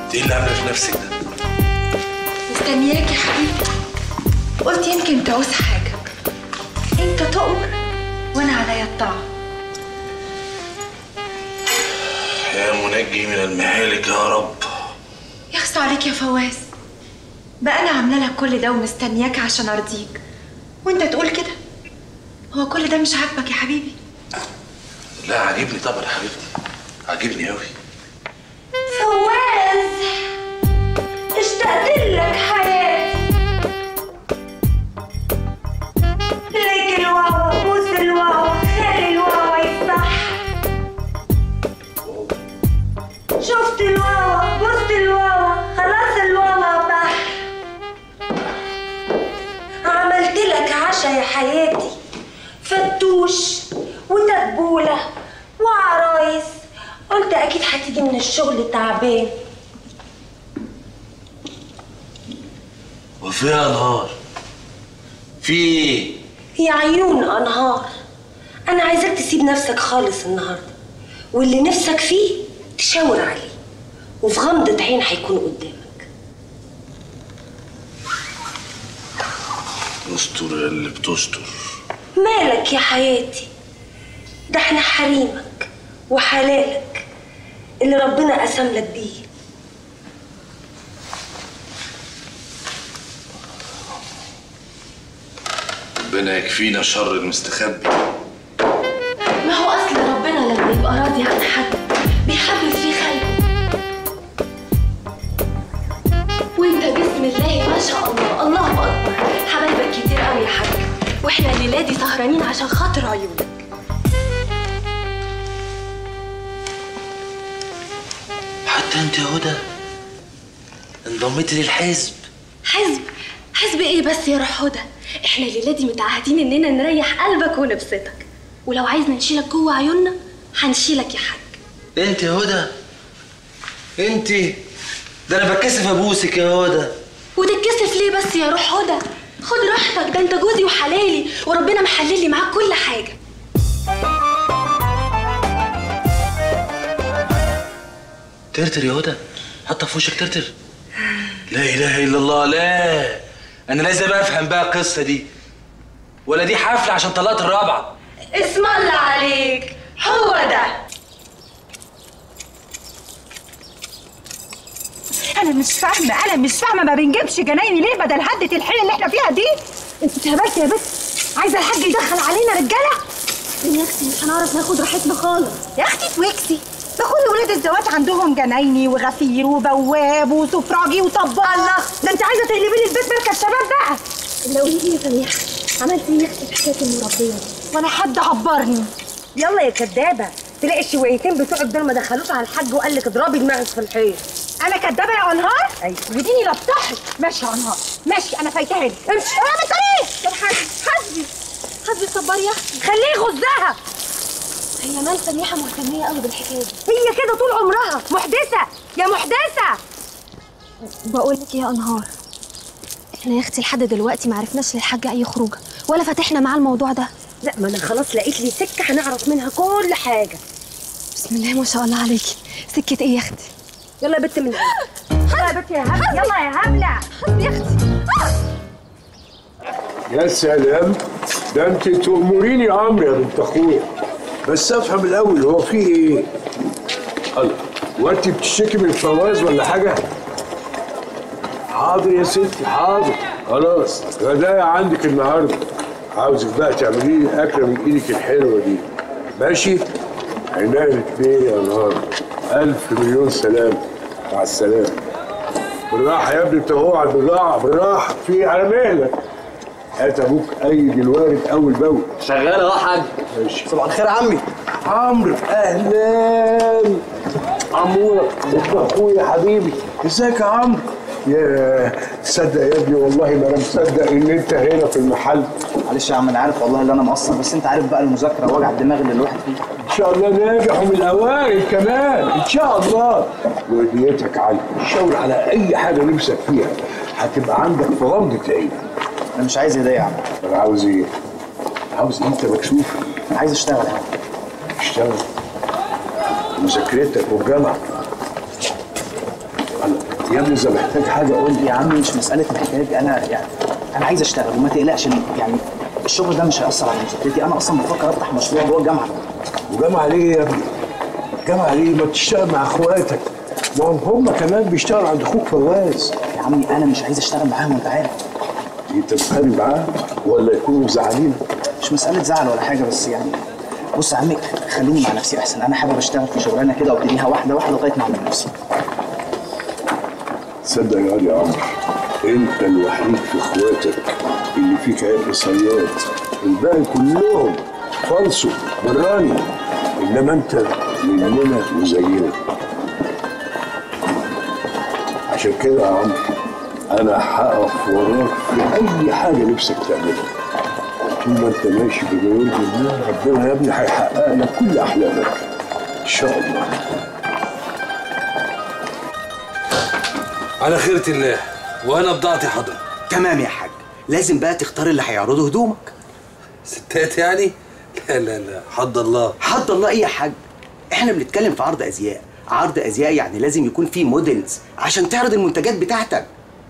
انت ايه اللي عامله في نفسك ده؟ مستنياك يا حبيبي قلت يمكن تعوز حاجة انت تؤمر وانا عليا الطاعة يا منجي من المهالك يا رب يخص عليك يا فواز بقى انا عامله لك كل ده ومستنياك عشان ارضيك وانت تقول كده هو كل ده مش عاجبك يا حبيبي لا عاجبني طبعا يا حبيبتي عاجبني قوي فواز اشتقت لك حياتي ليك الواوا بوس الواوا خلي الواوا يصح شفت الواوا بوس الواوا خلاص الواوا بح عملت لك عشا يا حياتي فتوش وتبولة وعرايس قلت اكيد هتيجي من الشغل تعبان وفيها نهار في ايه؟ يا عيون انهار انا عايزاك تسيب نفسك خالص النهارده واللي نفسك فيه تشاور عليه وفي غمضة عين هيكون قدامك استر يا اللي بتستر مالك يا حياتي ده احنا حريمك وحلالك اللي ربنا قسم لك بيه ربنا يكفينا شر المستخبي ما هو اصل ربنا لما يبقى راضي عن حد بيحبب فيه خلقه وانت بسم الله ما شاء الله الله اكبر حبايبك كتير قوي يا حاج واحنا الليله دي سهرانين عشان خاطر عيونك حتى انت يا هدى انضميتي للحزب حزب حزب ايه بس يا روح هدى احنا الليله دي متعهدين اننا نريح قلبك ونبسطك ولو عايزنا نشيلك جوه عيوننا هنشيلك يا حاج انت يا هدى انت ده انا بتكسف ابوسك يا هدى وتتكسف ليه بس يا روح هدى خد راحتك ده انت جوزي وحلالي وربنا محلل لي معاك كل حاجه ترتر يا هدى حاطه في وشك ترتر لا اله الا الله لا انا لازم افهم بقى القصه دي ولا دي حفله عشان طلقت الرابعه اسم الله عليك هو ده انا مش فاهمه انا مش فاهمه ما بنجيبش جنايني ليه بدل هدة الحيل اللي احنا فيها دي انت اتهبلت يا بنت عايزه الحاج يدخل علينا رجاله يا اختي مش هنعرف ناخد راحتنا خالص يا اختي توكسي ده كل ولاد الزواج عندهم جنايني وغفير وبواب وسفراجي وطباخ الله ده انت عايزه تقلبي لي البيت مركز شباب بقى لو لي يا سميحه عملت ايه يا اختي في حكايه المربيه دي ولا حد عبرني يلا يا كدابه تلاقي الشويتين بتوعك دول ما دخلوش على الحاج وقال لك اضربي دماغك في الحيط انا كدابه يا انهار أيوة. وديني لبطحك ماشي يا انهار ماشي انا فايتها لك امشي انا مش طب حسبي حسبي حسبي صبار يا اختي خليه يغزها هي مال سميحه مهتميه قوي بالحكايه دي هي كده طول عمرها محدثه يا محدثه بقول لك يا انهار احنا يا اختي لحد دلوقتي ما عرفناش للحاج اي خروجه ولا فتحنا معاه الموضوع ده لا ما انا خلاص لقيت لي سكه هنعرف منها كل حاجه بسم الله ما شاء الله عليكي سكه ايه يا اختي يلا يا بت من هنا يلا يا بنت يا هبله يلا يا هبله يا اختي يا سلام ده انت تأمريني امر يا بنت اخويا بس افهم الاول هو في ايه؟ الله هو انت بتشتكي من فواز ولا حاجه؟ حاضر يا ستي حاضر خلاص غدايا عندك النهارده عاوزك بقى تعملي لي اكله من ايدك الحلوه دي ماشي؟ عينيا الاثنين يا نهار الف مليون سلام مع السلامه بالراحه يا ابني انت هو على البضاعه بالراحه في على مهلك هات ابوك ايد الوارد اول باول شغال اهو يا حاج ماشي صباح الخير يا عمي عمرو اهلا عمورة ابن اخويا حبيبي ازيك يا عمرو يا تصدق يا ابني والله ما انا مصدق ان انت هنا في المحل معلش يا عم انا عارف والله ان انا مقصر بس انت عارف بقى المذاكره ووجع الدماغ اللي الواحد فيه ان شاء الله ناجح ومن الاوائل كمان ان شاء الله وديتك عالية شاور على اي حاجه نفسك فيها هتبقى عندك في غمضة عين انا مش عايز ايديا يا عم انا عاوز ايه؟ عاوز انت مكسوف عايز اشتغل يا عم اشتغل مذاكرتك والجامعة الله يا ابني اذا محتاج حاجه قول لي يا عم مش مساله محتاج انا يعني انا عايز اشتغل وما تقلقش يعني الشغل ده مش هيأثر على مذاكرتي انا اصلا بفكر افتح مشروع جوه الجامعه وجامعه ليه يا ابني؟ جامعه ليه؟ ما تشتغل مع اخواتك ما هم هم كمان بيشتغلوا عند اخوك فواز يا عمي انا مش عايز اشتغل معاهم انت عارف انت بتتخانق معاه ولا يكونوا زعلانين مش مساله زعل ولا حاجه بس يعني بص يا عمي خليني مع نفسي احسن انا حابب اشتغل في شغلانه كده وابتديها واحده واحده لغايه ما اعمل نفسي تصدق يا واد يا عمرو انت الوحيد في اخواتك اللي فيك عيب صياد الباقي كلهم فالصوا براني انما انت مننا وزينا عشان كده يا عمرو انا هقف وراك في اي حاجه نفسك تعملها طول ما انت ماشي بما يرضي الله ربنا يا ابني هيحقق لك كل احلامك ان شاء الله على خيرة الله وانا بضاعتي حاضر تمام يا حاج لازم بقى تختار اللي هيعرضوا هدومك ستات يعني لا لا لا حد الله حد الله ايه يا حاج احنا بنتكلم في عرض ازياء عرض ازياء يعني لازم يكون فيه موديلز عشان تعرض المنتجات بتاعتك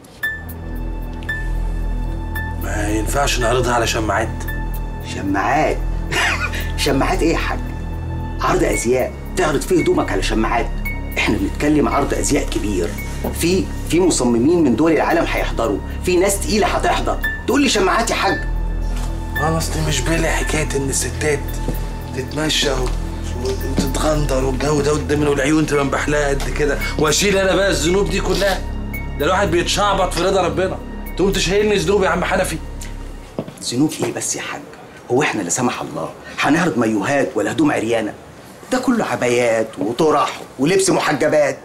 ما ينفعش نعرضها على شماعات شماعات شماعات ايه يا حاج عرض ازياء تعرض فيه هدومك على شماعات احنا بنتكلم عرض ازياء كبير في في مصممين من دول العالم هيحضروا في ناس تقيله هتحضر تقول لي شماعات يا حاج انا اصلي مش بالي حكايه ان الستات تتمشى و- وتتغندر والجو ده قدامنا والعيون تبقى مبحلقه قد كده واشيل انا بقى الذنوب دي كلها ده الواحد بيتشعبط في رضا ربنا تقوم تشيلني ذنوب يا عم حنفي ذنوب ايه بس يا حاج هو احنا لا سمح الله هنعرض مايوهات ولا هدوم عريانه ده كله عبايات وطرح ولبس محجبات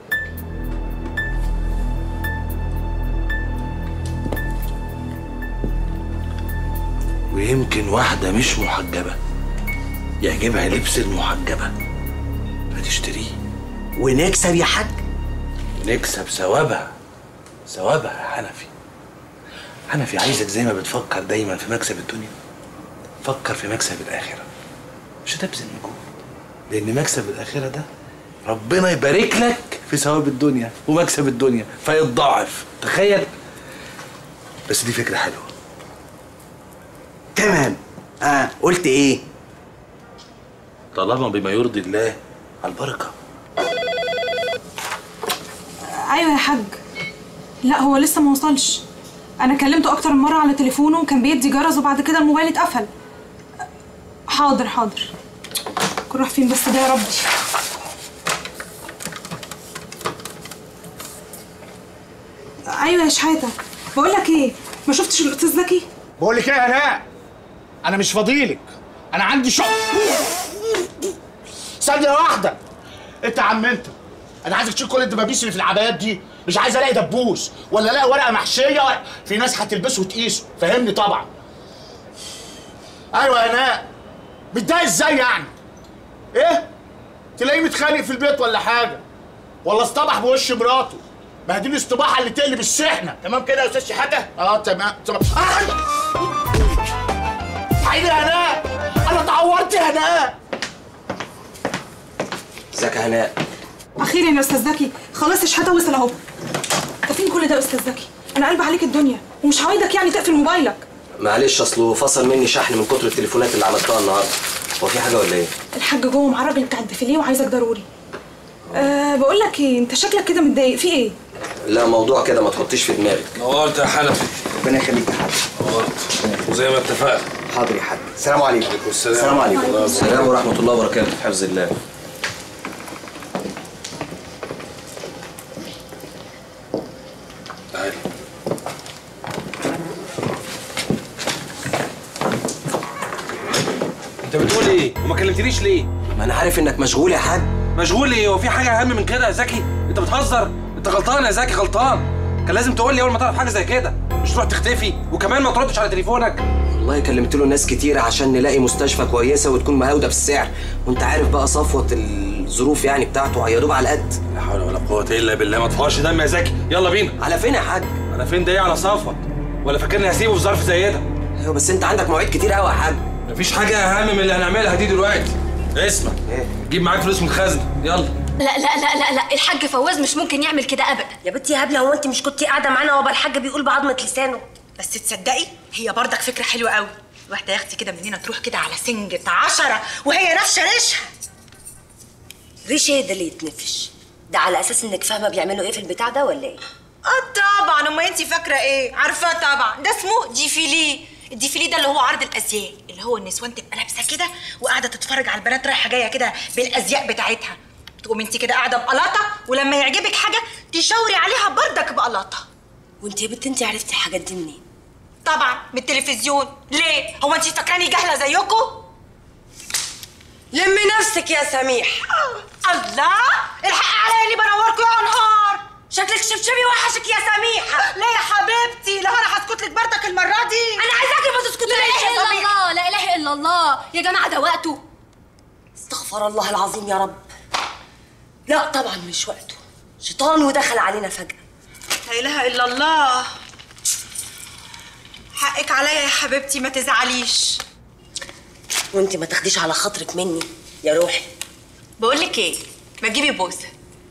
ويمكن واحده مش محجبه يعجبها لبس المحجبه فتشتريه ونكسب يا حاج نكسب ثوابها ثوابها يا حنفي حنفي عايزك زي ما بتفكر دايما في مكسب الدنيا فكر في مكسب الآخرة مش هتبذل مجهود لأن مكسب الآخرة ده ربنا يبارك لك في ثواب الدنيا ومكسب الدنيا فيتضاعف تخيل بس دي فكرة حلوة تمام اه قلت ايه طالما بما يرضي الله على البركة ايوه يا حاج لا هو لسه ما وصلش انا كلمته اكتر من مره على تليفونه وكان بيدي جرس وبعد كده الموبايل اتقفل حاضر حاضر كنت راح فين بس ده يا ربي ايوه يا شحاته بقول لك ايه ما شفتش الاستاذ زكي بقول لك ايه يا هناء انا مش فاضيلك انا عندي شغل ثانيه واحده انت يا عم انت انا عايزك تشيل كل الدبابيس اللي في العبايات دي مش عايز الاقي دبوس ولا الاقي ورقه محشيه ولا- في ناس هتلبسه وتقيسه فهمني طبعا ايوه يا هناء متضايق ازاي يعني ايه تلاقيه متخانق في البيت ولا حاجه ولا اصطبح بوش مراته ما هي دي الاصطباحه اللي تقلب السحنه تمام كده يا استاذ شحاته اه تمام تمام آه! عيني يا هناء انا اتعورت يا هناء ازيك يا هناء اخيرا يا استاذ زكي خلاص يا شحاته وصل اهو ده فين كل ده يا استاذ زكي انا قلب عليك الدنيا ومش هعيدك يعني تقفل موبايلك معلش اصله فصل مني شحن من كتر التليفونات اللي عملتها النهارده هو في حاجه ولا ايه الحاج جوه مع الراجل بتاع الديفيليه وعايزك ضروري أه بقول لك ايه انت شكلك كده متضايق في ايه لا موضوع كده ما تحطيش في دماغك نورت يا حنفي ربنا يخليك يا حاج نورت وزي ما اتفقنا حاضر يا حاج السلام عليكم السلام. السلام عليكم السلام ورحمه الله وبركاته في حفظ الله تعالى انت بتقول ايه وما كلمتنيش ليه ما انا عارف انك مشغول يا حاج مشغول ايه هو في حاجه اهم من كده يا زكي انت بتهزر انت غلطان يا زكي غلطان كان لازم تقول لي اول ما تعرف حاجه زي كده مش تروح تختفي وكمان ما تردش على تليفونك والله كلمت له ناس كتير عشان نلاقي مستشفى كويسه وتكون مهاوده في السعر وانت عارف بقى صفوه الظروف يعني بتاعته يا دوب على قد لا حول ولا قوه الا بالله ما تفورش دم يا زكي يلا بينا على فين يا حاج انا فين ده ايه على صفوت ولا فاكرني هسيبه في ظرف زي ده ايوه بس انت عندك مواعيد كتير قوي يا حاج مفيش حاجه اهم من اللي هنعملها دي دلوقتي اسمع ايه جيب معاك فلوس من الخزنه يلا لا لا لا لا لا الحاج فواز مش ممكن يعمل كده ابدا يا بنتي يا هبله هو انت مش كنتي قاعده معانا وابا الحاج بيقول بعضمه لسانه بس تصدقي هي برضك فكره حلوه قوي واحده يا اختي كده مننا تروح كده على سنجة عشرة وهي نفشه ريشها ريش ايه ده اللي يتنفش ده على اساس انك فاهمه بيعملوا ايه في البتاع ده ولا ايه اه طبعا امال انت فاكره ايه عارفاه طبعا ده اسمه ديفيلي الديفيلي ده اللي هو عرض الازياء اللي هو النسوان تبقى لابسه كده وقاعده تتفرج على البنات رايحه جايه كده بالازياء بتاعتها تقوم انت كده قاعده بقلاطه ولما يعجبك حاجه تشاوري عليها بردك بقلاطه وانت يا بنت انت عرفتي الحاجات دي منين طبعا من التلفزيون ليه هو انت فاكراني جاهله زيكم لمي نفسك يا سميح الله الحق عليا اللي بنوركم يا انهار شكلك شبشبي وحشك يا سميحه لا يا حبيبتي لا انا هسكت لك بردك المره دي انا عايزاكي ما لا تسكتيش اله يا الا سميحه الله لا اله الا الله يا جماعه ده وقته استغفر الله العظيم يا رب لا طبعا مش وقته شيطان ودخل علينا فجأة لا اله الا الله حقك عليا يا حبيبتي ما تزعليش وانت ما تاخديش على خاطرك مني يا روحي بقول لك ايه ما تجيبي بوسه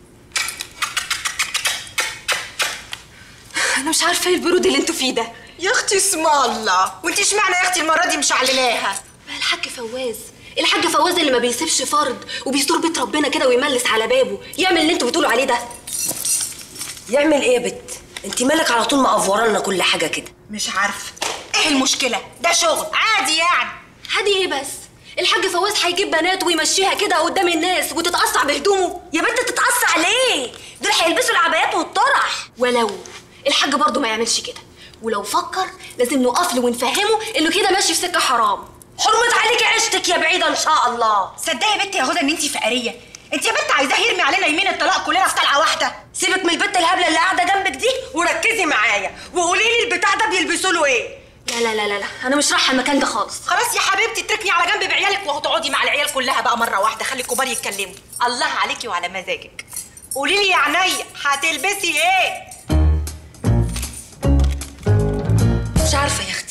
انا مش عارفه ايه البرود اللي انتوا فيه ده يا اختي اسم الله وانت اشمعنى يا اختي المره دي مشعللاها ما الحاج فواز الحاج فواز اللي ما بيسيبش فرد وبيستر بيت ربنا كده ويملس على بابه يعمل اللي انتوا بتقولوا عليه ده يعمل ايه يا بت انت مالك على طول مقفوره لنا كل حاجه كده مش عارفه ايه المشكله ده شغل عادي يعني هادي ايه بس الحاج فواز هيجيب بنات ويمشيها كده قدام الناس وتتقصع بهدومه يا بنت تتقصع ليه دول هيلبسوا العبايات والطرح ولو الحاج برضه ما يعملش كده ولو فكر لازم نقف له ونفهمه انه كده ماشي في سكه حرام حرمت عليكي عيشتك يا بعيده ان شاء الله صدقي يا بنت يا هدى ان انت فقريه انت يا بنت عايزاه يرمي علينا يمين الطلاق كلنا في طلعه واحده سيبك من البت الهبله اللي قاعده جنبك دي وركزي معايا وقولي لي البتاع ده بيلبسوا له ايه لا لا لا لا لا انا مش رايحه المكان ده خالص خلاص يا حبيبتي تركني على جنب بعيالك وهتقعدي مع العيال كلها بقى مره واحده خلي الكبار يتكلموا الله عليكي وعلى مزاجك قولي لي يا عينيا هتلبسي ايه مش عارفه يا اختي